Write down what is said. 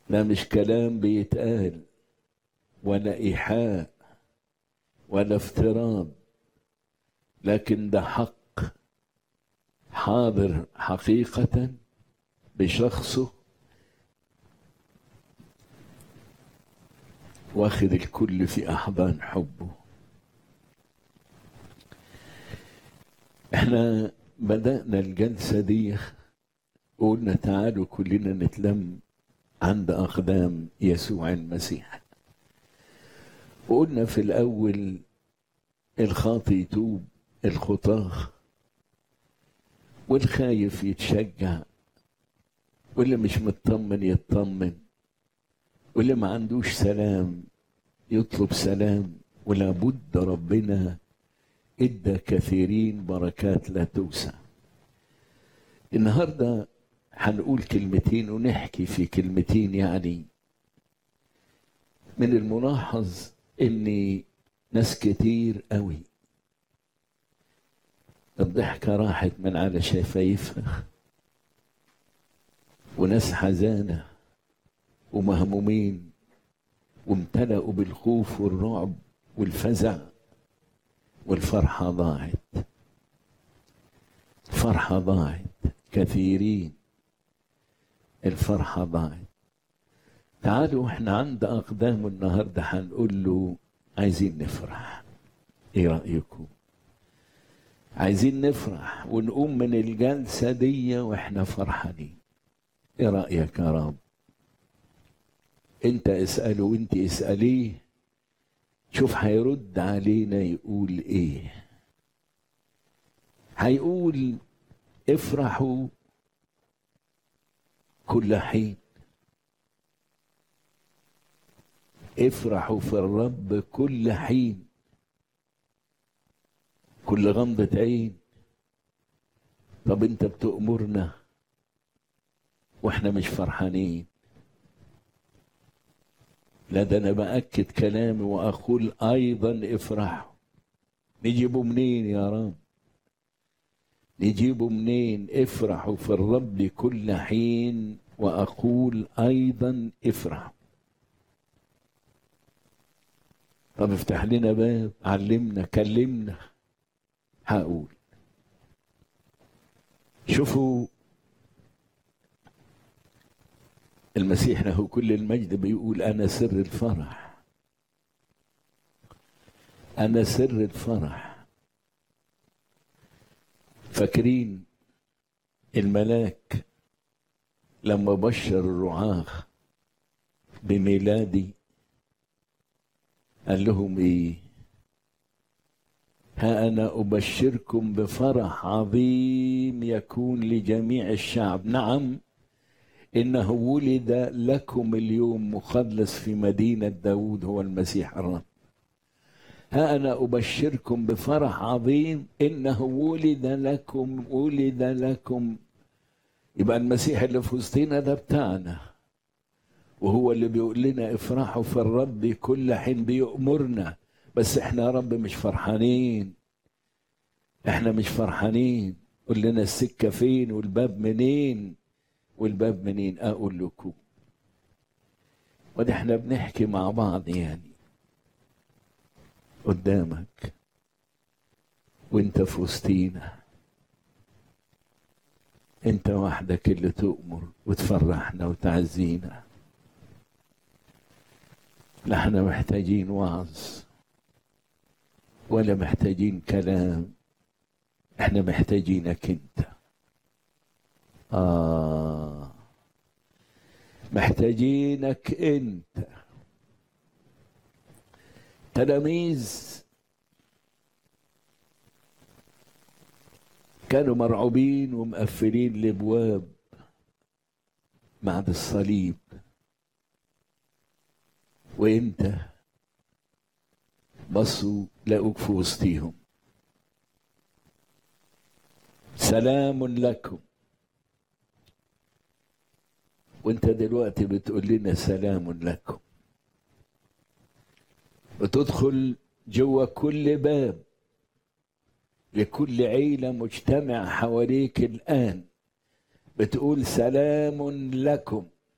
ده مش كلام بيتقال ولا إيحاء ولا افتراض لكن ده حق حاضر حقيقة بشخصه واخد الكل في أحضان حبه احنا بدأنا الجلسة دي قلنا تعالوا كلنا نتلم عند أقدام يسوع المسيح وقلنا في الأول الخاطي يتوب الخطاه والخايف يتشجع واللي مش مطمن يطمن واللي ما عندوش سلام يطلب سلام ولا بد ربنا ادى كثيرين بركات لا توسع النهارده هنقول كلمتين ونحكي في كلمتين يعني من الملاحظ ان ناس كتير قوي الضحكة راحت من على شفايفها وناس حزانة ومهمومين وامتلأوا بالخوف والرعب والفزع والفرحة ضاعت الفرحة ضاعت كثيرين الفرحة ضاعت تعالوا احنا عند أقدامه النهاردة هنقول له عايزين نفرح ايه رأيكم عايزين نفرح ونقوم من الجلسة دي واحنا فرحانين ايه رأيك يا رب انت اسأله وانت اسأليه شوف هيرد علينا يقول ايه هيقول افرحوا كل حين افرحوا في الرب كل حين كل غمضة عين طب انت بتأمرنا واحنا مش فرحانين لا ده انا بأكد كلامي واقول ايضا افرحوا نجيبه منين يا رب نجيبه منين افرحوا في الرب كل حين واقول ايضا افرحوا طب افتح لنا باب علمنا كلمنا هقول شوفوا المسيح له كل المجد بيقول انا سر الفرح انا سر الفرح فاكرين الملاك لما بشر الرعاة بميلادي قال لهم ايه ها انا ابشركم بفرح عظيم يكون لجميع الشعب نعم انه ولد لكم اليوم مخلص في مدينه داود هو المسيح الرب ها انا ابشركم بفرح عظيم انه ولد لكم ولد لكم يبقى المسيح اللي في وسطنا ده بتاعنا وهو اللي بيقول لنا افرحوا في الرب كل حين بيأمرنا بس احنا يا رب مش فرحانين احنا مش فرحانين قول لنا السكه فين والباب منين والباب منين اقول لكم وده احنا بنحكي مع بعض يعني قدامك وانت في وسطينا انت وحدك اللي تؤمر وتفرحنا وتعزينا لا احنا محتاجين وعظ ولا محتاجين كلام احنا محتاجينك انت آه محتاجينك انت تلاميذ كانوا مرعوبين ومقفلين الابواب بعد الصليب وانت بصوا لقوك في وسطيهم سلام لكم وانت دلوقتي بتقول لنا سلام لكم بتدخل جوه كل باب لكل عيلة مجتمع حواليك الآن بتقول سلام لكم